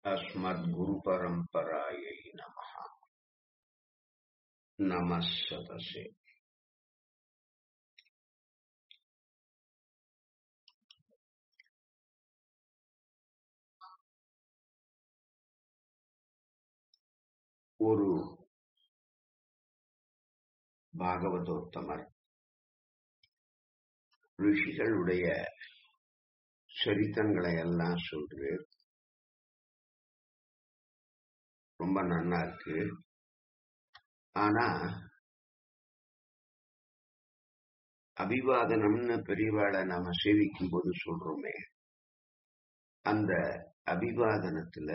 अस्मद्गुरुपरम्परायै नमः नमः सदसे ஒரு பாகவதோத்தமர் ரிஷிகளுடைய சரித்திரங்களை எல்லாம் சொல்றாரு ரொம்ப நன்னா இருக்கு ஆனா அபிவாதனம்னு பெரியவாளை நாம சேவிக்கும் போது சொல்றோமே அந்த அபிவாதனத்துல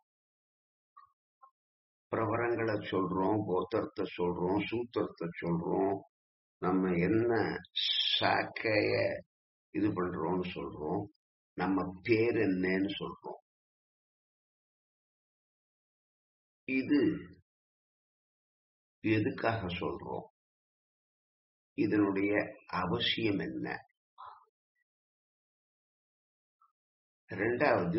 பிரவரங்களை சொல்றோம் கோத்திரத்தை சொல்றோம் சூத்திரத்தை சொல்றோம் நம்ம என்ன சாக்கைய இது பண்றோம்னு சொல்றோம் நம்ம பேர் என்னன்னு சொல்றோம் இது எதுக்காக சொல்றோம் இதனுடைய அவசியம் என்ன ரெண்டாவது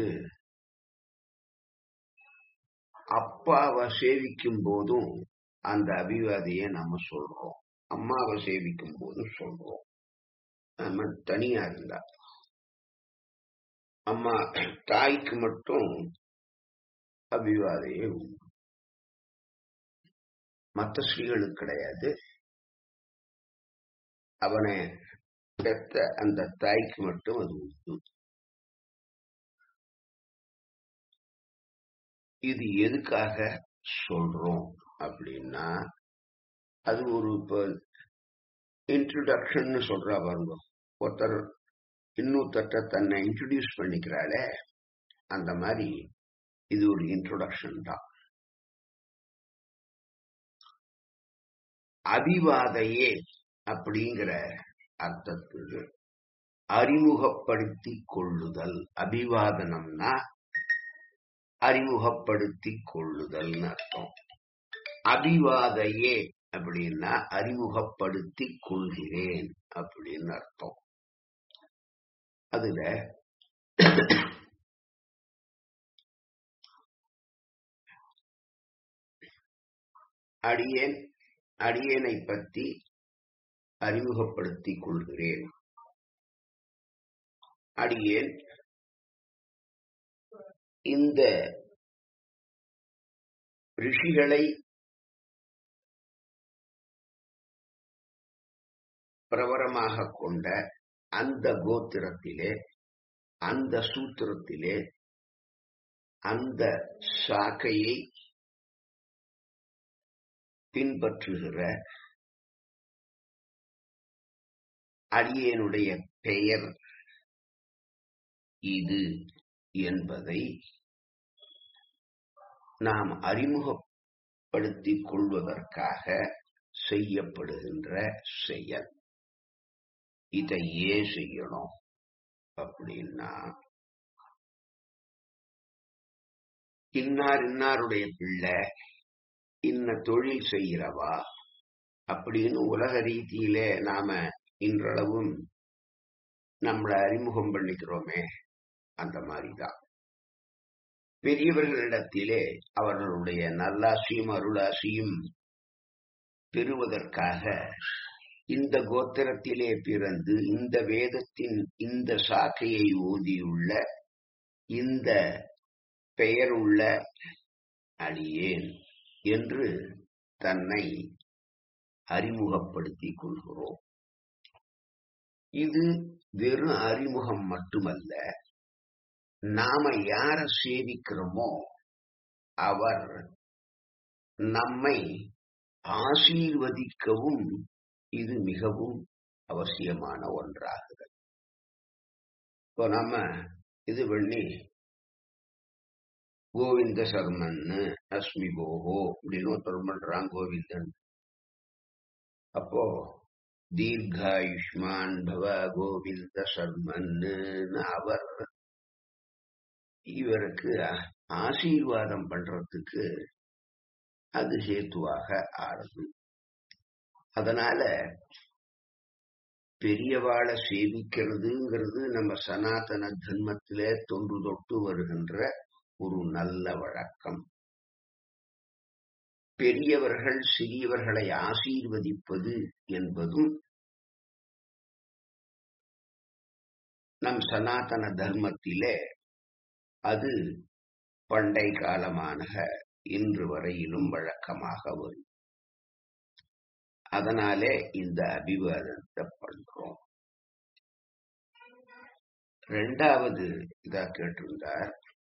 அப்பாவை சேவிக்கும் போதும் அந்த அபிவாதிய நம்ம சொல்றோம் அம்மாவை சேவிக்கும் போதும் சொல்றோம் நம்ம தனியா இருந்தா அம்மா தாய்க்கு மட்டும் அபிவாதையே உண்டு மற்ற ஸ்ரீகளுக்கு கிடையாது அவனை பெத்த அந்த தாய்க்கு மட்டும் அது உண்டு இது எதுக்காக சொல்றோம் அப்படின்னா அது ஒரு இப்ப இன்ட்ரடக்ஷன் சொல்றா பாருங்க ஒருத்தர் இன்னொருத்தட்ட தன்னை இன்ட்ரடியூஸ் பண்ணிக்கிறாளே அந்த மாதிரி இது ஒரு இன்ட்ரோடக்ஷன் தான் அபிவாதையே அப்படிங்கிற அர்த்தத்துக்கு அறிமுகப்படுத்தி கொள்ளுதல் அபிவாதனம்னா அறிமுகப்படுத்தி கொள்ளுதல்னு அர்த்தம் அபிவாதையே அப்படின்னா அறிமுகப்படுத்தி கொள்கிறேன் அப்படின்னு அர்த்தம் அதுல அடியேன் அடியேனை பற்றி அறிமுகப்படுத்திக் கொள்கிறேன் அடியேன் இந்த ரிஷிகளை பிரபரமாக கொண்ட அந்த கோத்திரத்திலே அந்த சூத்திரத்திலே அந்த சாக்கையை பின்பற்றுகிற அடியனுடைய பெயர் இது என்பதை நாம் அறிமுகப்படுத்திக் கொள்வதற்காக செய்யப்படுகின்ற செயல் இதை ஏன் செய்யணும் அப்படின்னா இன்னார் இன்னாருடைய பிள்ளை இன்ன தொழில் செய்கிறவா அப்படின்னு உலக ரீதியிலே நாம இன்றளவும் நம்மளை அறிமுகம் பண்ணிக்கிறோமே அந்த மாதிரிதான் பெரியவர்களிடத்திலே அவர்களுடைய நல்லாசியும் அருளாசியும் பெறுவதற்காக இந்த கோத்திரத்திலே பிறந்து இந்த வேதத்தின் இந்த சாக்கையை ஓதியுள்ள இந்த பெயருள்ள அடியேன் என்று தன்னை அறிமுகப்படுத்திக் கொள்கிறோம் இது வெறும் அறிமுகம் மட்டுமல்ல நாம யார சேவிக்கிறோமோ அவர் நம்மை ஆசீர்வதிக்கவும் இது மிகவும் அவசியமான ஒன்றாகுது இப்போ நம்ம இது பண்ணி கோவிந்த சர்மன்னு அஸ்மி போகோ அப்படின்னு ஒருத்தர் பண்றான் கோவிந்தன் அப்போ தீர்காயுஷ்மான் பவ கோவிந்த சர்மன்னு அவர் இவருக்கு ஆசீர்வாதம் பண்றதுக்கு அது சேத்துவாக ஆறுது அதனால பெரியவாளை சேவிக்கிறதுங்கிறது நம்ம சனாதன தர்மத்திலே தொன்று தொட்டு வருகின்ற ஒரு நல்ல வழக்கம் பெரியவர்கள் சிறியவர்களை ஆசீர்வதிப்பது என்பதும் நம் சனாதன தர்மத்திலே அது பண்டை காலமான இன்று வரையிலும் வழக்கமாக வரும் அதனாலே இந்த அபிவாதத்தை பண்றோம் ரெண்டாவது இதா கேட்டிருந்தார்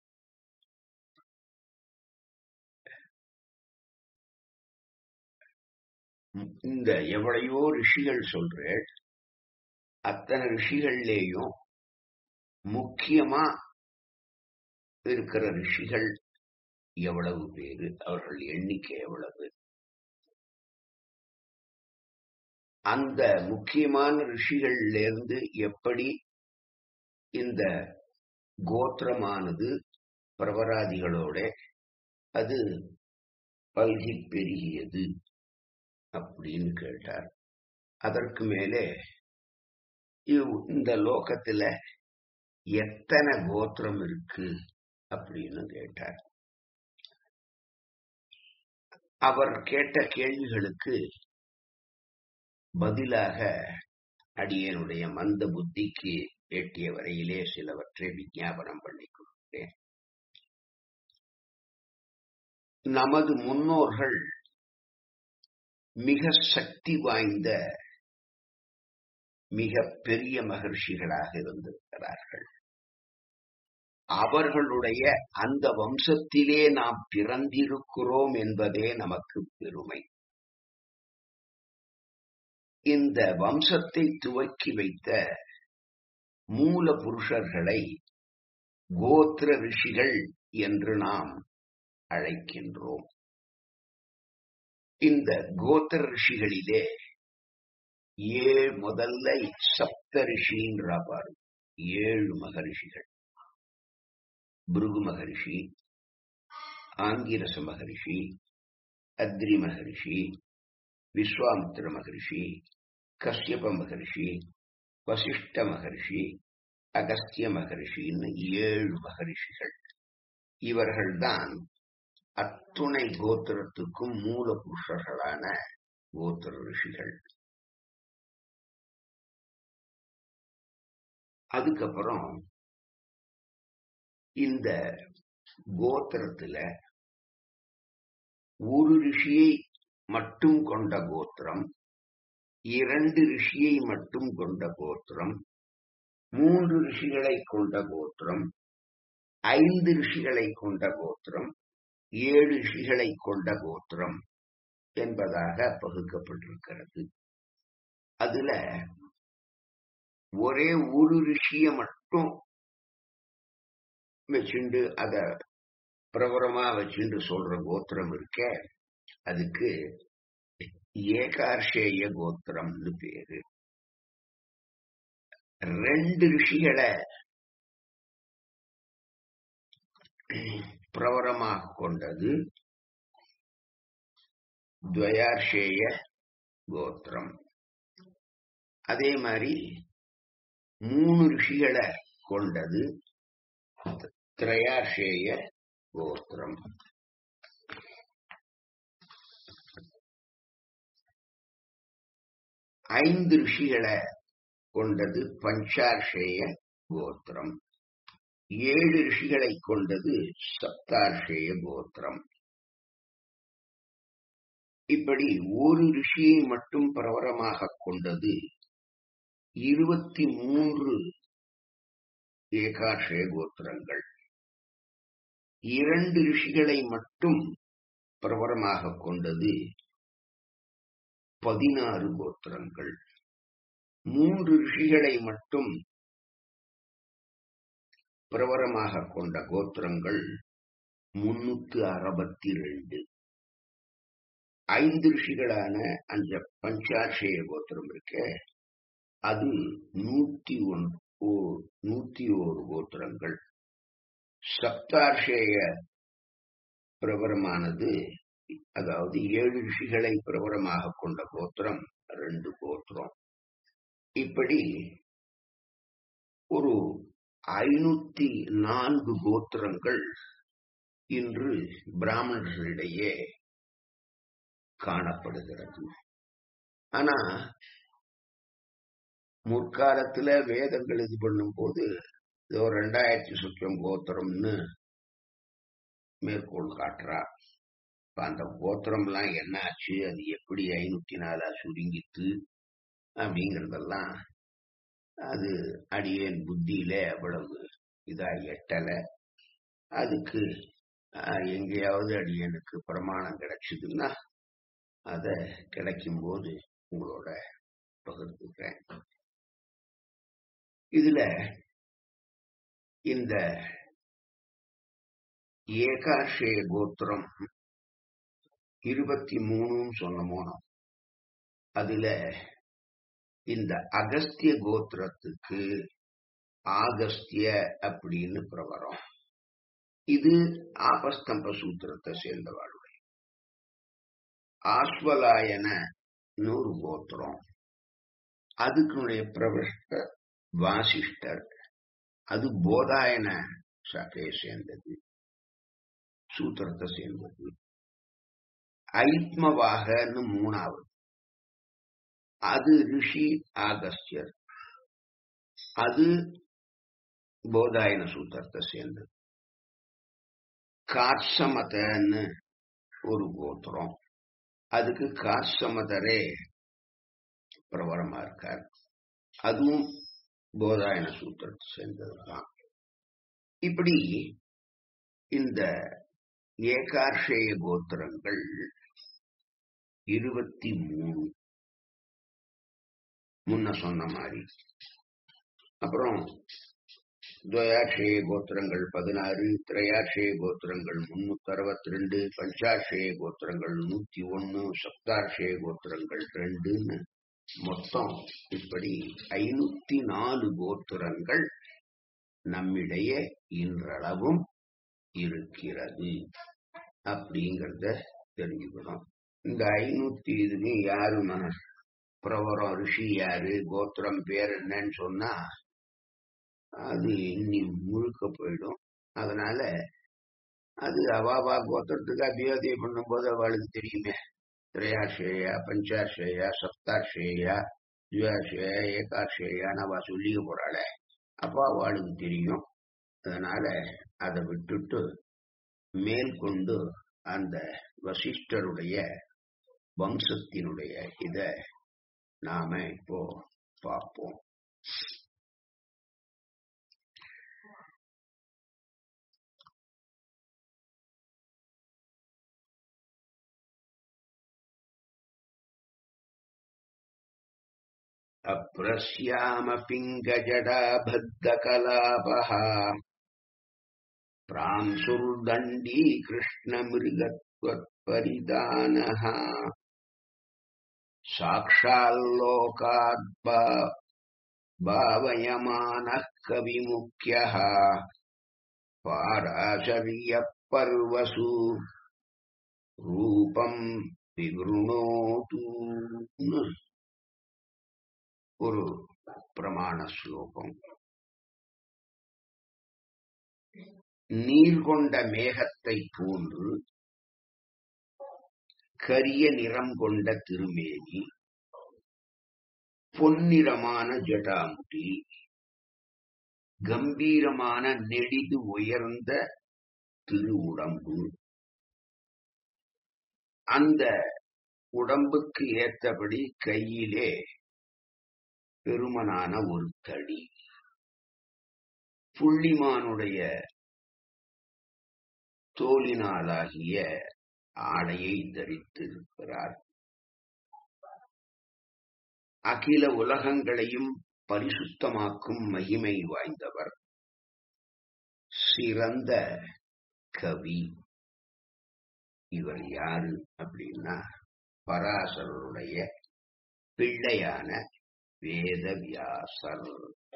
இந்த எவ்வளையோ ரிஷிகள் சொல்றேன் அத்தனை ரிஷிகள்லேயும் முக்கியமா இருக்கிற ரிஷிகள் எவ்வளவு பேரு அவர்கள் எண்ணிக்கை எவ்வளவு அந்த முக்கியமான ரிஷிகள்ல இருந்து எப்படி இந்த கோத்திரமானது பிரபராதிகளோட அது பல்கி பெருகியது அப்படின்னு கேட்டார் அதற்கு மேலே இந்த லோகத்துல எத்தனை கோத்திரம் இருக்கு அப்படின்னு கேட்டார் அவர் கேட்ட கேள்விகளுக்கு பதிலாக அடியனுடைய மந்த புத்திக்கு எட்டிய வரையிலே சிலவற்றை விஞ்ஞாபனம் பண்ணி கொடுக்கிறேன் நமது முன்னோர்கள் மிக சக்தி வாய்ந்த மிக பெரிய மகர்ஷிகளாக இருந்திருக்கிறார்கள் அவர்களுடைய அந்த வம்சத்திலே நாம் பிறந்திருக்கிறோம் என்பதே நமக்கு பெருமை இந்த வம்சத்தை துவக்கி வைத்த மூல புருஷர்களை கோத்திர ரிஷிகள் என்று நாம் அழைக்கின்றோம் இந்த கோத்திர ரிஷிகளிலே ஏழு முதல்ல சப்த ரிஷின்ற பாரு ஏழு மகரிஷிகள் பிருகு மகரிஷி ஆங்கிரச மகரிஷி அத்ரி மகரிஷி விஸ்வாமித்திர மகரிஷி கஷ்யப மகரிஷி வசிஷ்ட மகரிஷி அகஸ்திய மகரிஷின்னு ஏழு மகரிஷிகள் இவர்கள்தான் அத்துணை கோத்திரத்துக்கும் மூல புருஷர்களான கோத்திர ரிஷிகள் அதுக்கப்புறம் இந்த கோத்திரத்துல ஒரு ரிஷியை மட்டும் கொண்ட கோத்திரம் இரண்டு ரிஷியை மட்டும் கொண்ட கோத்திரம் மூன்று ரிஷிகளை கொண்ட கோத்திரம் ஐந்து ரிஷிகளை கொண்ட கோத்திரம் ஏழு ரிஷிகளை கொண்ட கோத்திரம் என்பதாக பகுக்கப்பட்டிருக்கிறது அதுல ஒரே ஒரு ரிஷிய மட்டும் வச்சுண்டு அத பிரபரமா வச்சுண்டு சொல்ற கோத்திரம் இருக்க அதுக்கு ஏகார்ஷேய கோத்திரம்னு பேரு ரெண்டு ரிஷிகளை பிரபரமாக கொண்டது துவயார்ஷேய கோத்திரம் அதே மாதிரி மூணு ரிஷிகளை கொண்டது திரையார்ஷேய கோத்திரம் ஐந்து ரிஷிகளை கொண்டது பஞ்சார்ஷேய கோத்திரம் ஏழு ரிஷிகளை கொண்டது சப்தார்ஷேய கோத்திரம் இப்படி ஒரு ரிஷியை மட்டும் பிரபலமாக கொண்டது இருபத்தி மூன்று ஏகாஷய கோத்திரங்கள் இரண்டு ரிஷிகளை மட்டும் பிரபலமாக கொண்டது பதினாறு கோத்திரங்கள் மூன்று ரிஷிகளை மட்டும் பிரபலமாக கொண்ட கோத்திரங்கள் முன்னூத்து அறுபத்தி ரெண்டு ஐந்து ரிஷிகளான அந்த பஞ்சாட்சேய கோத்திரம் இருக்க அது நூத்தி ஒன் நூத்தி ஓரு கோத்திரங்கள் சப்தார்ஷேய பிரபலமானது அதாவது ஏழு ரிஷிகளை பிரபலமாக கொண்ட கோத்திரம் ரெண்டு கோத்திரம் இப்படி ஒரு ஐநூத்தி நான்கு கோத்திரங்கள் இன்று பிராமணர்களிடையே காணப்படுகிறது ஆனா முற்காலத்துல வேதங்கள் இது பண்ணும் போது இதோ ரெண்டாயிரத்தி சுற்றம் கோத்திரம்னு மேற்கோள் காட்டுறா இப்ப அந்த கோத்திரம் எல்லாம் என்ன ஆச்சு அது எப்படி ஐநூத்தி நாலா சுருங்கித்து அப்படிங்கறதெல்லாம் அது அடியேன் புத்தியில அவ்வளவு இதா எட்டல அதுக்கு எங்கேயாவது அடியனுக்கு பிரமாணம் கிடைச்சதுன்னா அத கிடைக்கும் போது உங்களோட பகிர்ந்துக்கிறேன் இதுல இந்த ஏகாஷய கோத்திரம் இருபத்தி மூணுன்னு சொன்னமோனோ அதுல இந்த அகஸ்திய கோத்திரத்துக்கு ஆகஸ்திய அப்படின்னு பிரபரம் இது ஆபஸ்தம்ப சூத்திரத்தை சேர்ந்தவாளுடைய ஆஸ்வலாயன நூறு கோத்திரம் அதுக்குடைய பிரபஷ்ட வாசிஷ்டர் அது போதாயன சாக்கையை சேர்ந்தது சூத்திரத்தை சேர்ந்தது ஐத்மவாகன்னு மூணாவது அது ரிஷி ஆகஸ்தியர் அது போதாயன சூத்திரத்தை சேர்ந்தது கார்சமதன்னு ஒரு கோத்திரம் அதுக்கு கார்சமதரே பிரபலமா இருக்கார் அதுவும் போதாயன சூத்திரத்தை சேர்ந்ததுதான் இப்படி இந்த ஏகார்ஷேய கோத்திரங்கள் இருபத்தி மூணு முன்ன சொன்ன மாதிரி அப்புறம் துவயாட்சேய கோத்திரங்கள் பதினாறு திரையாட்சேய கோத்திரங்கள் முன்னூத்தி அறுபத்தி ரெண்டு பஞ்சாட்சேய கோத்திரங்கள் நூத்தி ஒன்னு சப்தாட்சேய கோத்திரங்கள் ரெண்டுன்னு மொத்தம் இப்படி ஐநூத்தி நாலு கோத்திரங்கள் நம்மிடையே இன்றளவும் இருக்கிறது அப்படிங்கறத தெரிஞ்சுக்கணும் இந்த ஐநூத்தி இதுலயும் யாரு பிரவரம் ரிஷி யாரு கோத்திரம் பேர் என்னன்னு சொன்னா அது இன்னி முழுக்க போயிடும் அதனால அது அவாவா கோத்திரத்துக்கு அபியோதயம் பண்ணும்போது அவளுக்கு தெரியுமே திரையாஷேயா பஞ்சாஷேயா சப்தாஷேயா திவாஷேயா ஏகாஷேயான்னு அவ சொல்லிக்க போறாளே அப்போ அவளுக்கு தெரியும் அதனால அதை விட்டுட்டு மேற்கொண்டு அந்த வசிஷ்டருடைய வம்சத்தினுடைய இத நாம இப்போ பார்ப்போம் अप्रस्यामपिङ्गजडाबद्धकलापः प्रांसुर्दण्डी कृष्णमृगत्वत्परिदानः साक्षाल्लोकात् भावयमानः कविमुख्यः पाराशर्यः पर्वसु रूपम् विवृणोतु ஒரு பிரமாண ஸ்லோகம் நீர் கொண்ட மேகத்தை போன்று கரிய நிறம் கொண்ட திருமேனி பொன்னிறமான ஜடாமுடி கம்பீரமான நெடிது உயர்ந்த திரு உடம்பு அந்த உடம்புக்கு ஏத்தபடி கையிலே பெருமனான ஒரு தடி புள்ளிமானுடைய தோலினாலாகிய ஆடையை தரித்திருக்கிறார் அகில உலகங்களையும் பரிசுத்தமாக்கும் மகிமை வாய்ந்தவர் சிறந்த கவி இவர் யாரு அப்படின்னா பராசரருடைய பிள்ளையான வேத வியாசர்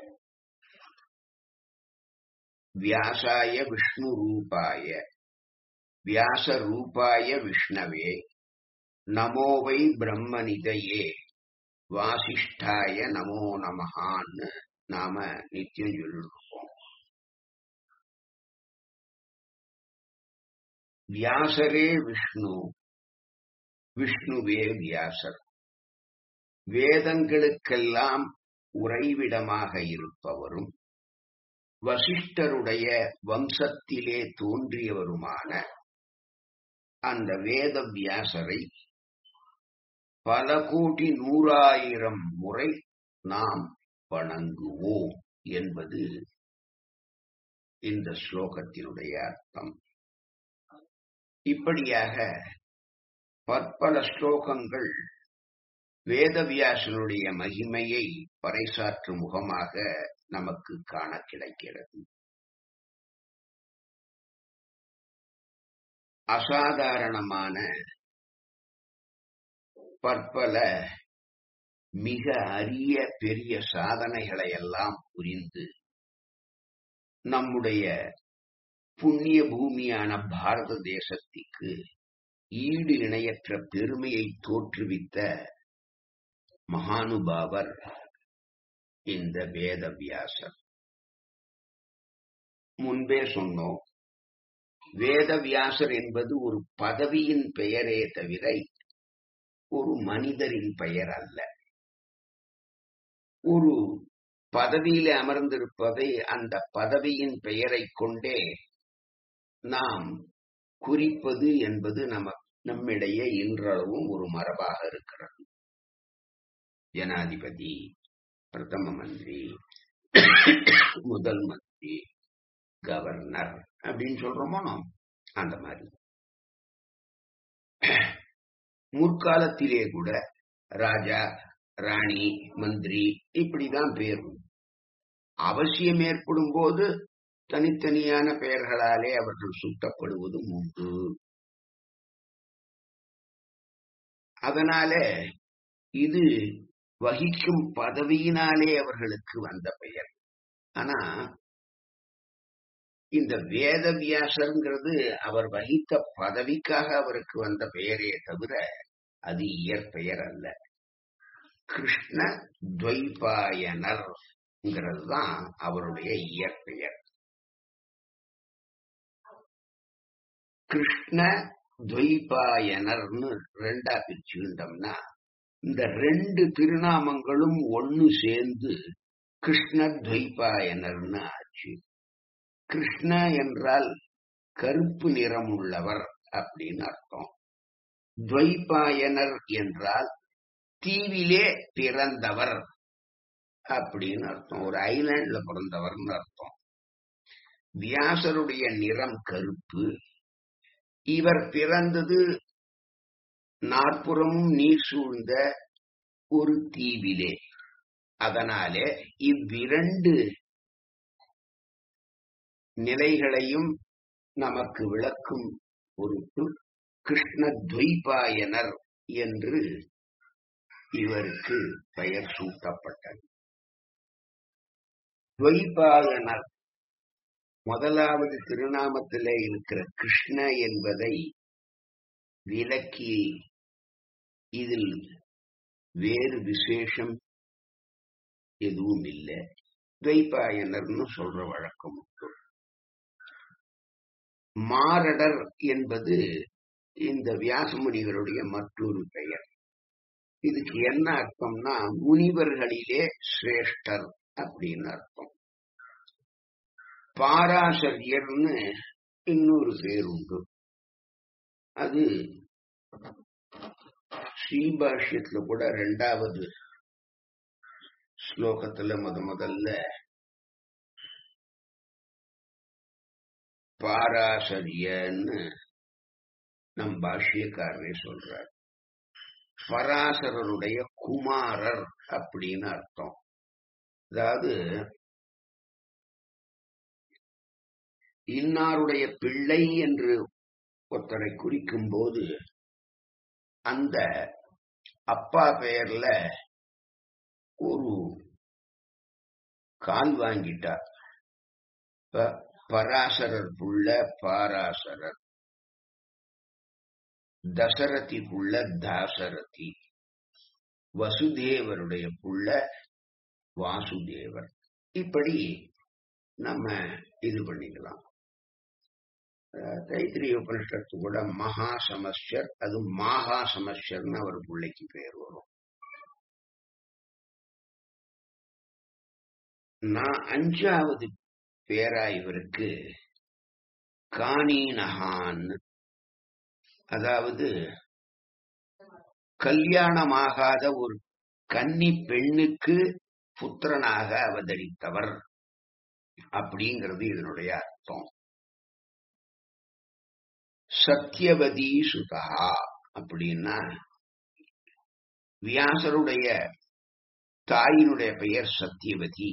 வியாசாய விஷ்ணு ரூபாய வியாச ரூபாய விஷ்ணவே நமோவை பிரம்மனிதையே வாசிஷ்டாய நமோ நமஹான்னு நாம நித்தியம் சொல்லிருக்கோம் வியாசரே விஷ்ணு விஷ்ணுவே வியாசர் வேதங்களுக்கெல்லாம் உறைவிடமாக இருப்பவரும் வசிஷ்டருடைய வம்சத்திலே தோன்றியவருமான அந்த வேத வியாசரை பல கோடி நூறாயிரம் முறை நாம் வணங்குவோம் என்பது இந்த ஸ்லோகத்தினுடைய அர்த்தம் இப்படியாக பற்பல ஸ்லோகங்கள் வேதவியாசனுடைய மகிமையை பறைசாற்றும் முகமாக நமக்கு காண கிடைக்கிறது அசாதாரணமான பற்பல மிக அரிய பெரிய சாதனைகளை எல்லாம் புரிந்து நம்முடைய புண்ணிய பூமியான பாரத தேசத்திற்கு ஈடு இணையற்ற பெருமையை தோற்றுவித்த மகானுபாவர் இந்த வேதவியாசர் முன்பே சொன்னோம் வேதவியாசர் என்பது ஒரு பதவியின் பெயரே தவிர ஒரு மனிதரின் பெயர் அல்ல ஒரு பதவியில அமர்ந்திருப்பதை அந்த பதவியின் பெயரை கொண்டே நாம் குறிப்பது என்பது நம நம்மிடையே இன்றளவும் ஒரு மரபாக இருக்கிறது ஜனாதிபதி பிரதம மந்திரி முதல் மந்திரி கவர்னர் அப்படின்னு சொல்றோமோ நாம் அந்த மாதிரி முற்காலத்திலே கூட ராஜா ராணி மந்திரி இப்படிதான் பேர் அவசியம் ஏற்படும் போது தனித்தனியான பெயர்களாலே அவர்கள் சுட்டப்படுவதும் உண்டு அதனால இது வகிக்கும் பதவியினாலே அவர்களுக்கு வந்த பெயர் ஆனா இந்த வேத வியாசருங்கிறது அவர் வகித்த பதவிக்காக அவருக்கு வந்த பெயரே தவிர அது இயற்பெயர் அல்ல கிருஷ்ண துவைபாயனர் தான் அவருடைய இயற்பெயர் கிருஷ்ண துவைபாயனர்னு ரெண்டா பிரிச்சுக்கிட்டோம்னா இந்த ரெண்டு திருநாமங்களும் ஒன்னு சேர்ந்து கிருஷ்ண துவைபாயனர்னு ஆச்சு கிருஷ்ண என்றால் கருப்பு நிறம் உள்ளவர் அப்படின்னு அர்த்தம் துவைபாயனர் என்றால் தீவிலே பிறந்தவர் அப்படின்னு அர்த்தம் ஒரு ஐலாண்ட்ல பிறந்தவர்னு அர்த்தம் வியாசருடைய நிறம் கருப்பு இவர் பிறந்தது நாற்புறமும் நீர் சூழ்ந்த ஒரு தீவிலே அதனாலே இவ்விரண்டு நிலைகளையும் நமக்கு விளக்கும் பொருட்டு கிருஷ்ண துவைபாயனர் என்று இவருக்கு பெயர் சூட்டப்பட்டது துவைபாயனர் முதலாவது திருநாமத்திலே இருக்கிற கிருஷ்ண என்பதை விலக்கி இதில் வேறு விசேஷம் எதுவும் இல்லை துவைபாயனர்னு சொல்ற வழக்கம் உண்டு மாரடர் என்பது இந்த வியாசமுனிகளுடைய மற்றொரு பெயர் இதுக்கு என்ன அர்த்தம்னா முனிவர்களிலே சிரேஷ்டர் அப்படின்னு அர்த்தம் பாராசரியர்னு இன்னொரு பேர் உண்டு அது ஸ்ரீபாஷ்யத்துல கூட ரெண்டாவது ஸ்லோகத்துல முத முதல்ல பாராசரியன்னு நம் பாஷ்யக்காரரே சொல்றார் பராசரருடைய குமாரர் அப்படின்னு அர்த்தம் அதாவது இன்னாருடைய பிள்ளை என்று ஒருத்தரை குறிக்கும் போது அந்த அப்பா பெயர்ல ஒரு கால் வாங்கிட்டார் பராசரர் புள்ள பாராசரர் தசரதி புள்ள தாசரதி வசுதேவருடைய புள்ள வாசுதேவர் இப்படி நம்ம இது பண்ணிக்கலாம் அஹ், தைத்திரிய உபனிஷத்து கூட மகா சமஸ்யர் அது மாகா சமஸ்யர்னு அவர் பிள்ளைக்கு பேர் வரும் நான் அஞ்சாவது பேரா இவருக்கு காணீனகான் அதாவது கல்யாணமாகாத ஒரு கன்னி பெண்ணுக்கு புத்திரனாக அவதரித்தவர் அப்படிங்கிறது இதனுடைய அர்த்தம் சத்தியவதி சுதா அப்படின்னா வியாசருடைய தாயினுடைய பெயர் சத்தியவதி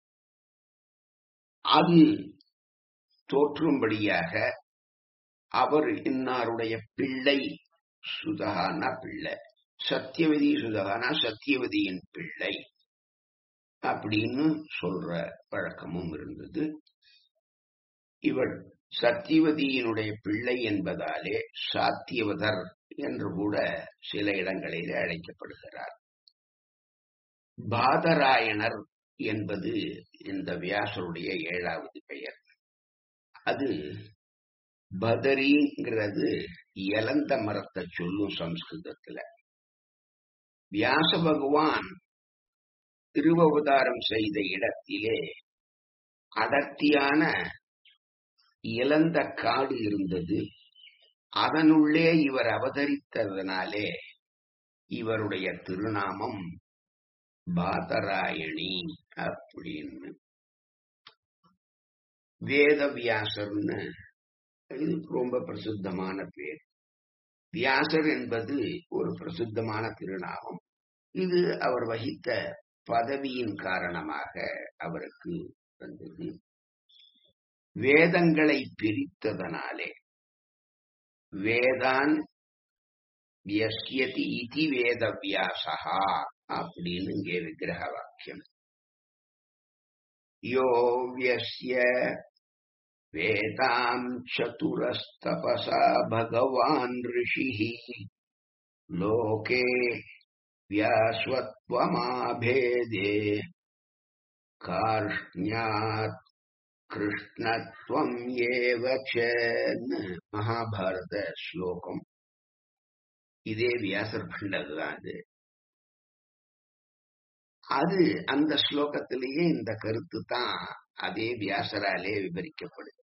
அது தோற்றும்படியாக அவர் இன்னாருடைய பிள்ளை சுதகானா பிள்ளை சத்தியவதி சுதகானா சத்தியவதியின் பிள்ளை அப்படின்னு சொல்ற பழக்கமும் இருந்தது இவர் சத்தியவதியினுடைய பிள்ளை என்பதாலே சாத்தியவதர் என்று கூட சில இடங்களில் அழைக்கப்படுகிறார் பாதராயணர் என்பது இந்த வியாசருடைய ஏழாவது பெயர் அது பதரிங்கிறது இலந்த மரத்தை சொல்லும் சம்ஸ்கிருதத்துல வியாச பகவான் திருவவதாரம் செய்த இடத்திலே அடர்த்தியான இழந்த காடு இருந்தது அதனுள்ளே இவர் அவதரித்ததனாலே இவருடைய திருநாமம் பாதராயணி அப்படின்னு வேதவியாசர்னு இது ரொம்ப பிரசித்தமான பேர் வியாசர் என்பது ஒரு பிரசித்தமான திருநாமம் இது அவர் வகித்த பதவியின் காரணமாக அவருக்கு வந்தது வேதங்களை பிரித்ததனாலே வேதான் வியஸ்யதி இதி வேத வியாசகா அப்படின்னு இங்கே விக்கிரக வாக்கியம் யோ வியஸ்ய வேதாம் சதுரஸ்தபசா பகவான் ரிஷிः லோகே व्यास्वत्वमाभेदे कार्ष्ण्यात् கிருஷ்ணத்வம் ஏவச்சன்னு மகாபாரத ஸ்லோகம் இதே வியாசர் பண்ணதுதான் அது அது அந்த ஸ்லோகத்திலேயே இந்த கருத்து தான் அதே வியாசராலே விவரிக்கப்படுகிறது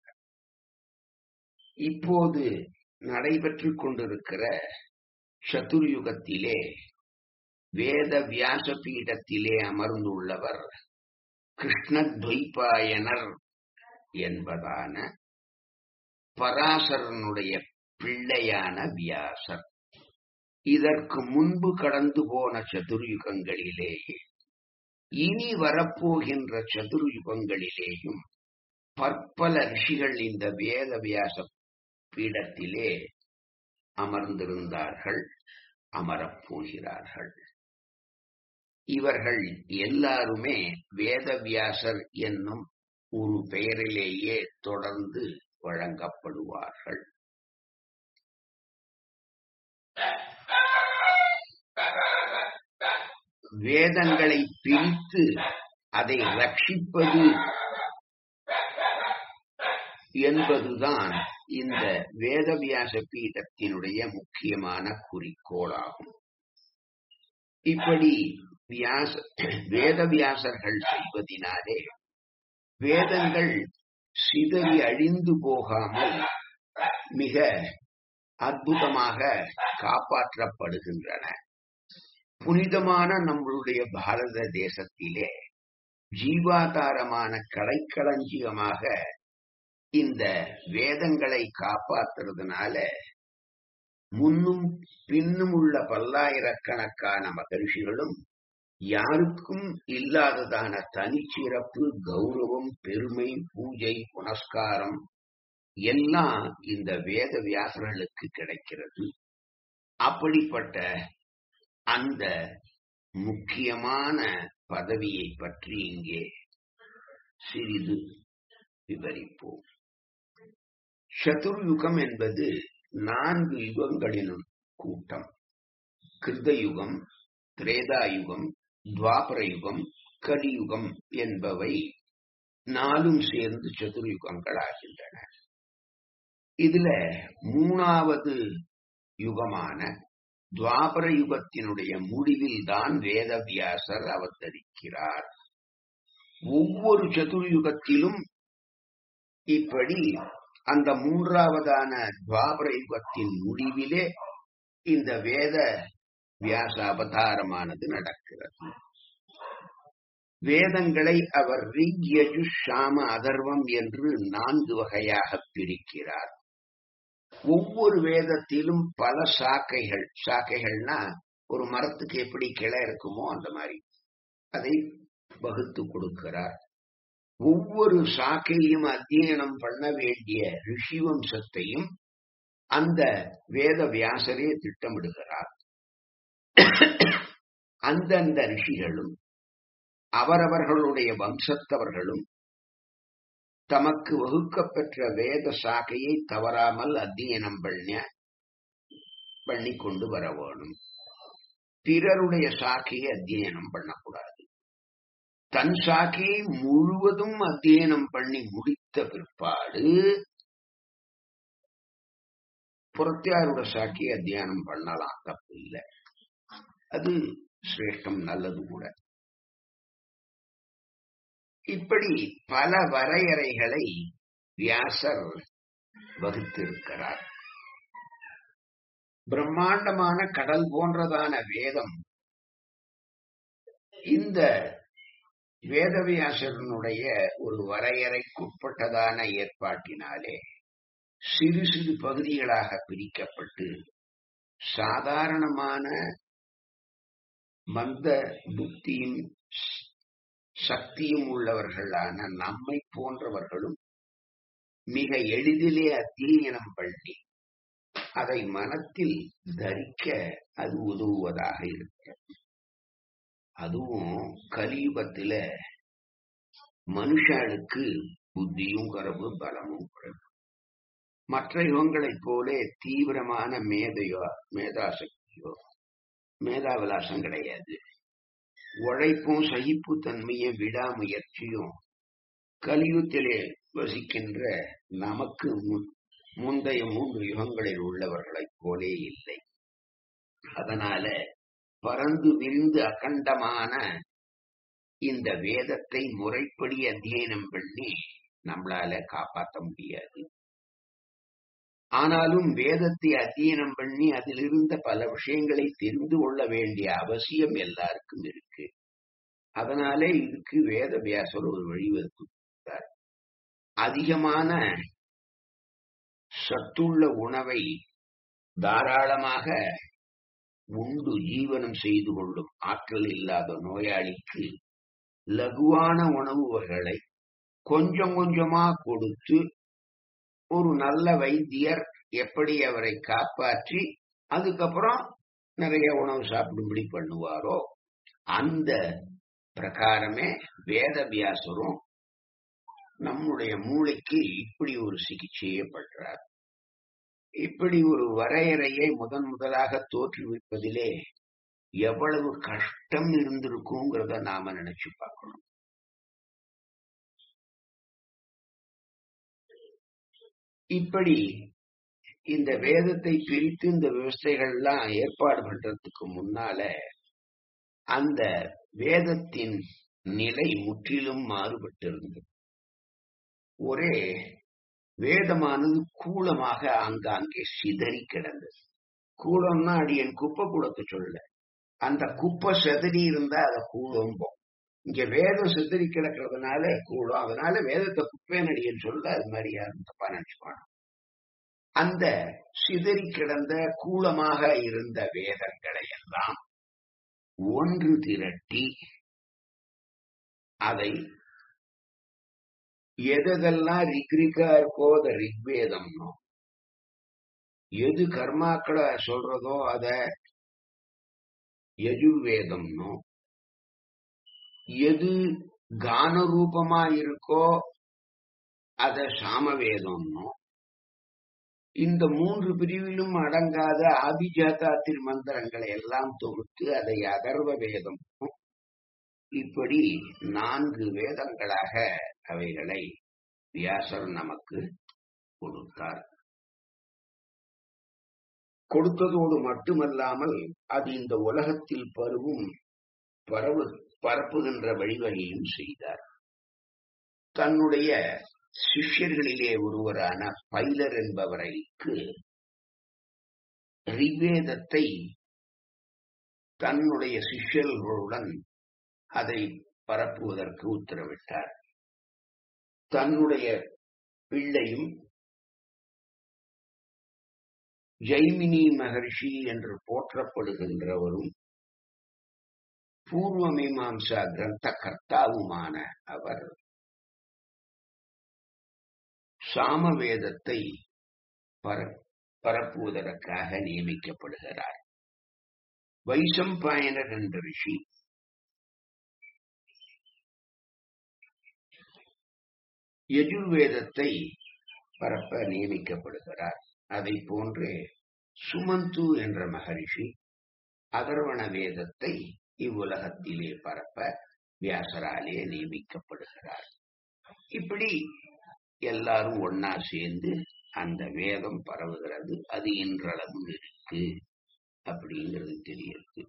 இப்போது நடைபெற்றுக் கொண்டிருக்கிற சதுர்யுகத்திலே வேத வியாச பீடத்திலே அமர்ந்துள்ளவர் கிருஷ்ணத்வைபாயனர் என்பதான பராசரனுடைய பிள்ளையான வியாசர் இதற்கு முன்பு கடந்து போன சதுர்யுகங்களிலேயே இனி வரப்போகின்ற சதுர்யுகங்களிலேயும் பற்பல ரிஷிகள் இந்த வேத வியாச பீடத்திலே அமர்ந்திருந்தார்கள் அமரப்போகிறார்கள் இவர்கள் எல்லாருமே வேதவியாசர் என்னும் ஒரு பெயரிலேயே தொடர்ந்து வழங்கப்படுவார்கள் வேதங்களை பிரித்து அதை ரட்சிப்பது என்பதுதான் இந்த வேதவியாச பீடத்தினுடைய முக்கியமான குறிக்கோளாகும் இப்படி வியாச வேதவியாசர்கள் செய்வதினாலே வேதங்கள் சிதறி அழிந்து போகாமல் மிக அற்புதமாக காப்பாற்றப்படுகின்றன புனிதமான நம்மளுடைய பாரத தேசத்திலே ஜீவாதாரமான கலைக்களஞ்சியமாக இந்த வேதங்களை காப்பாத்துறதுனால முன்னும் பின்னும் உள்ள பல்லாயிரக்கணக்கான மகர்ஷிகளும் யாருக்கும் இல்லாததான தனிச்சிறப்பு கௌரவம் பெருமை பூஜை புனஸ்காரம் எல்லாம் இந்த வேத வியாசர்களுக்கு கிடைக்கிறது அப்படிப்பட்ட அந்த முக்கியமான பதவியை பற்றி இங்கே சிறிது விவரிப்போம் சதுர்யுகம் என்பது நான்கு யுகங்களிலும் கூட்டம் கிருதயுகம் திரேதாயுகம் துவாபர யுகம் கலியுகம் என்பவை நாலும் சேர்ந்து சதுர்யுகங்கள் ஆகின்றன இதுல மூணாவது யுகமான துவாபர யுகத்தினுடைய முடிவில் தான் வேதவியாசர் அவதரிக்கிறார் ஒவ்வொரு சதுர்யுகத்திலும் இப்படி அந்த மூன்றாவதான துவாபர யுகத்தின் முடிவிலே இந்த வேத வியாச அவதாரமானது நடக்கிறது வேதங்களை அவர் ரிக் யஜு சாம அதர்வம் என்று நான்கு வகையாக பிரிக்கிறார் ஒவ்வொரு வேதத்திலும் பல சாக்கைகள் சாக்கைகள்னா ஒரு மரத்துக்கு எப்படி கிளை இருக்குமோ அந்த மாதிரி அதை வகுத்து கொடுக்கிறார் ஒவ்வொரு சாக்கையும் அத்தியனம் பண்ண வேண்டிய ரிஷி வம்சத்தையும் அந்த வேத வியாசரே திட்டமிடுகிறார் அந்தந்த ரிஷிகளும் அவரவர்களுடைய வம்சத்தவர்களும் தமக்கு வகுக்கப்பெற்ற வேத சாக்கையை தவறாமல் அத்தியனம் பண்ண பண்ணி கொண்டு வர வேணும் பிறருடைய சாக்கையை அத்தியனம் பண்ணக்கூடாது தன் சாக்கையை முழுவதும் அத்தியனம் பண்ணி முடித்த பிற்பாடு புறத்தியாரோட சாக்கியை அத்தியானம் பண்ணலாம் தப்பு இல்லை அது சிரேஷ்டம் நல்லது கூட இப்படி பல வரையறைகளை வியாசர் வகுத்திருக்கிறார் பிரம்மாண்டமான கடல் போன்றதான வேதம் இந்த வேதவியாசரனுடைய ஒரு வரையறைக்குட்பட்டதான ஏற்பாட்டினாலே சிறு சிறு பகுதிகளாக பிரிக்கப்பட்டு சாதாரணமான மந்த புத்தியும் சக்தியும் உள்ளவர்களான நம்மை போன்றவர்களும் மிக எளிதிலே அத்தியனம் பண்ணி அதை மனத்தில் தரிக்க அது உதவுவதாக இருக்கிறது அதுவும் கலியுகத்தில மனுஷனுக்கு புத்தியும் குறைவு பலமும் குறைவு மற்ற யுகங்களைப் போலே தீவிரமான மேதையோ மேதாசக்தியோ மேதாவிலாசம் கிடையாது உழைப்பும் சகிப்புத்தன்மையும் விடாமுயற்சியும் கலியுகத்திலே வசிக்கின்ற நமக்கு முந்தைய மூன்று யுகங்களில் உள்ளவர்களைப் போலே இல்லை அதனால பறந்து விரிந்து அகண்டமான இந்த வேதத்தை முறைப்படி அத்தியனம் பண்ணி நம்மளால காப்பாற்ற முடியாது ஆனாலும் வேதத்தை அத்தியனம் பண்ணி அதிலிருந்த பல விஷயங்களை தெரிந்து கொள்ள வேண்டிய அவசியம் எல்லாருக்கும் இருக்கு அதனாலே இதுக்கு வேத வியாசர் ஒரு வழிவகுத்தார் அதிகமான சத்துள்ள உணவை தாராளமாக உண்டு ஜீவனம் செய்து கொள்ளும் ஆற்றல் இல்லாத நோயாளிக்கு லகுவான உணவு வகைகளை கொஞ்சம் கொஞ்சமா கொடுத்து ஒரு நல்ல வைத்தியர் எப்படி அவரை காப்பாற்றி அதுக்கப்புறம் நிறைய உணவு சாப்பிடும்படி பண்ணுவாரோ அந்த பிரகாரமே வேத வியாசரும் நம்முடைய மூளைக்கு இப்படி ஒரு சிகிச்சையை பண்றார் இப்படி ஒரு வரையறையை முதன் முதலாக தோற்றுவிப்பதிலே எவ்வளவு கஷ்டம் இருந்திருக்குங்கிறத நாம நினைச்சு பார்க்கணும் இப்படி இந்த வேதத்தை பிரித்து இந்த விவசாயிகள்லாம் ஏற்பாடு பண்றதுக்கு முன்னால அந்த வேதத்தின் நிலை முற்றிலும் மாறுபட்டிருந்தது ஒரே வேதமானது கூலமாக அங்காங்கே சிதறி கிடந்தது கூலம்னா அடியன் குப்பை கூடத்து சொல்ல அந்த குப்பை செதறி இருந்தா அதை கூலம்போம் இங்க வேதம் சிதறி கிடக்கிறதுனால கூலம் அதனால வேதத்தை குப்பைன்னு அடியன் சொல்ல அது மாதிரி யாரும் தப்பா நினைச்சுக்கணும் அந்த சிதறி கிடந்த கூலமாக இருந்த வேதங்களை எல்லாம் ஒன்று திரட்டி அதை எதெல்லாம் ரிக்ரிக்கா இருக்கோ அத ரிக்வேதம்னோ எது கர்மாக்களை சொல்றதோ அத யஜுர்வேதம்னோ எது கான ரூபமா இருக்கோ அத சாமவேதம்னோ இந்த மூன்று பிரிவிலும் அடங்காத ஆபிஜாதா திருமந்திரங்களை எல்லாம் தொகுத்து அதை அதர்வ வேதம் இப்படி நான்கு வேதங்களாக அவைகளை வியாசர் நமக்கு கொடுத்தார் கொடுத்ததோடு மட்டுமல்லாமல் அது இந்த உலகத்தில் பருவும் பரவு பரப்புகின்ற வழிவகையும் செய்தார் தன்னுடைய சிஷ்யர்களிலே ஒருவரான பைலர் என்பவரைக்கு ரிவேதத்தை தன்னுடைய சிஷ்யர்களுடன் அதை பரப்புவதற்கு உத்தரவிட்டார் தன்னுடைய பிள்ளையும் ஜெய்மினி மகர்ஷி என்று போற்றப்படுகின்றவரும் பூர்வ மீமாம்சா கிரந்த கர்த்தாவுமான அவர் சாமவேதத்தை பர பரப்புவதற்காக நியமிக்கப்படுகிறார் வைசம்பாயனர் என்ற ரிஷி யஜுர்வேதத்தை பரப்ப நியமிக்கப்படுகிறார் அதை போன்றே சுமந்து என்ற மகரிஷி அதர்வண வேதத்தை இவ்வுலகத்திலே பரப்ப வியாசராலே நியமிக்கப்படுகிறார் இப்படி எல்லாரும் ஒன்னா சேர்ந்து அந்த வேதம் பரவுகிறது அது இன்றளவும் இருக்கு அப்படிங்கிறது தெரியுது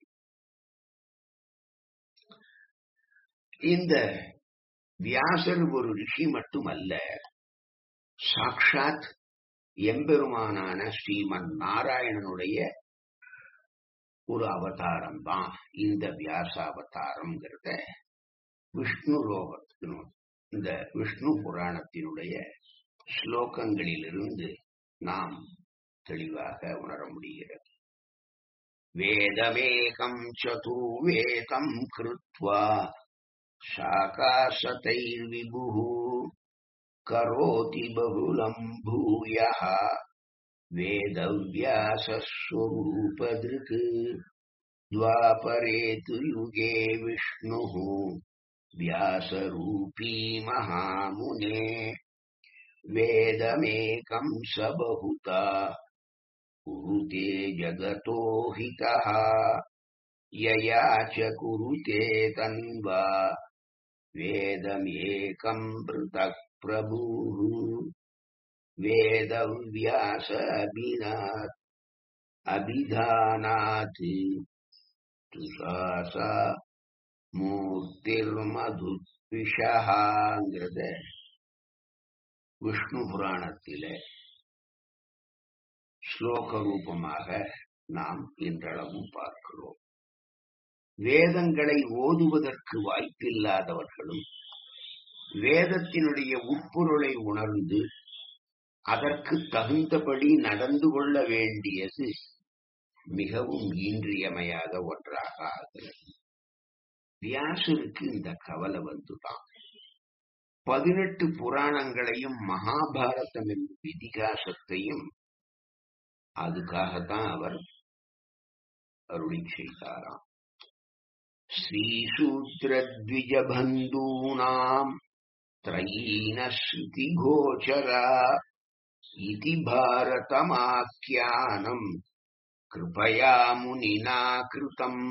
இந்த வியாசர் ஒரு ரிஷி மட்டுமல்ல சாக்ஷாத் எம்பெருமானான ஸ்ரீமன் நாராயணனுடைய ஒரு அவதாரம் தான் இந்த வியாச அவதாரம்ங்கிறத விஷ்ணு லோகத்தினு இந்த விஷ்ணு புராணத்தினுடைய ஸ்லோகங்களிலிருந்து நாம் தெளிவாக உணர முடிகிறது வேதமேகம் சதுர்வேதம் கிருத்வா शाकाशतैर्विभुः करोति बहुलम् भूयः वेदव्यासस्वरूपदृक् द्वापरे तु युगे विष्णुः व्यासरूपी महामुने वेदमेकम् स बहुता कुरुते जगतो हितः यया च कुरुते तन्वा वेदमेकम् पृथक् प्रभुः वेदव्यास अभिनात् अभिधानात् तुषासा மூர்த்திர்மதுத்விஷாங்கிறத விஷ்ணு புராணத்திலே ஸ்லோக ரூபமாக நாம் இன்றளவும் பார்க்கிறோம் வேதங்களை ஓதுவதற்கு வாய்ப்பில்லாதவர்களும் வேதத்தினுடைய உட்பொருளை உணர்ந்து அதற்கு தகுந்தபடி நடந்து கொள்ள வேண்டியது மிகவும் இன்றியமையாத ஒன்றாக ஆகிறது வியாசருக்கு இந்த கவலை வந்துதான் பதினெட்டு புராணங்களையும் மகாபாரதம் என்னும் இதிகாசத்தையும் அதுக்காகத்தான் அவர் அருளி செய்தாராம் श्रीशूद्रद्विजबन्धूनाम् त्रयीनश्रुतिगोचरा इति भारतमाख्यानम् कृपया मुनिना कृतम्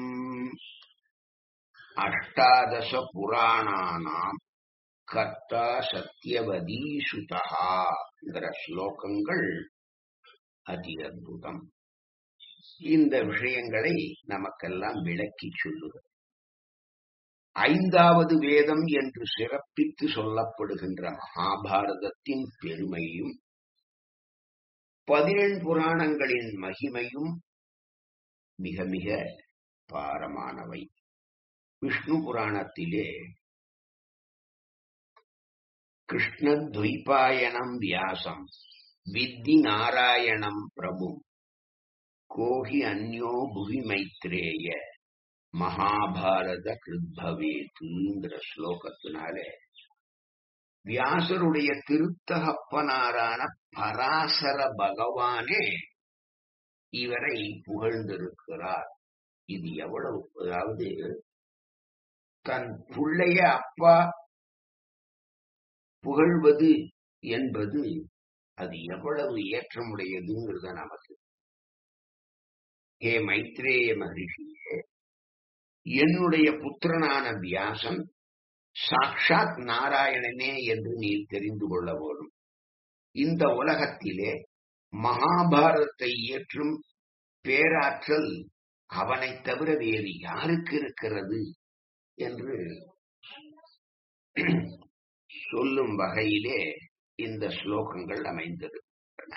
அஷ்டாதசபுராணானாம் கர்த்தா சத்தியவதீசுதா ஸ்லோகங்கள் அதி அற்புதம் இந்த விஷயங்களை நமக்கெல்லாம் விளக்கி சொல்லுகிறது ஐந்தாவது வேதம் என்று சிறப்பித்து சொல்லப்படுகின்ற மகாபாரதத்தின் பெருமையும் பதினெண் புராணங்களின் மகிமையும் மிக மிக பாரமானவை விஷ்ணு புராணத்திலே கிருஷ்ணத்வைபாயனம் வியாசம் வித்தி நாராயணம் பிரபு கோஹி அந்யோ புவி மைத்ரேய மகாபாரத கிருத்பவேத்துங்கிற ஸ்லோகத்தினாலே வியாசருடைய திருத்தகப்பனாரான பராசர பகவானே இவரை புகழ்ந்திருக்கிறார் இது எவ்வளவு அதாவது தன் பிள்ளைய அப்பா புகழ்வது என்பது அது எவ்வளவு ஏற்றமுடையதுங்கிறத நமக்கு ஹே மைத்ரேய மகிழ்ச்சியே என்னுடைய புத்திரனான வியாசன் சாக்ஷாத் நாராயணனே என்று நீ தெரிந்து கொள்ள வேண்டும் இந்த உலகத்திலே மகாபாரதத்தை இயற்றும் பேராற்றல் அவனை தவிர வேறு யாருக்கு இருக்கிறது என்று சொல்லும் வகையிலே இந்த ஸ்லோகங்கள் அமைந்திருக்கின்றன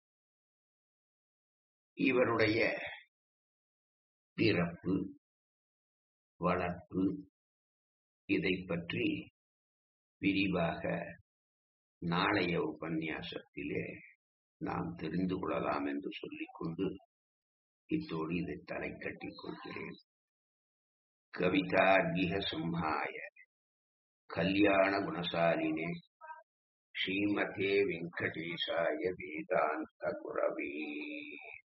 இவருடைய பிறப்பு வளர்ப்பு இதை பற்றி விரிவாக நாளைய உபன்யாசத்திலே நாம் தெரிந்து கொள்ளலாம் என்று சொல்லிக்கொண்டு இத்தோடு இதை தலை கட்டிக் கொள்கிறேன் கவிதார்கிக சிம்ஹாய கல்யாண குணசாலினே ஸ்ரீமதே வெங்கடேசாய வேதாந்த குரவே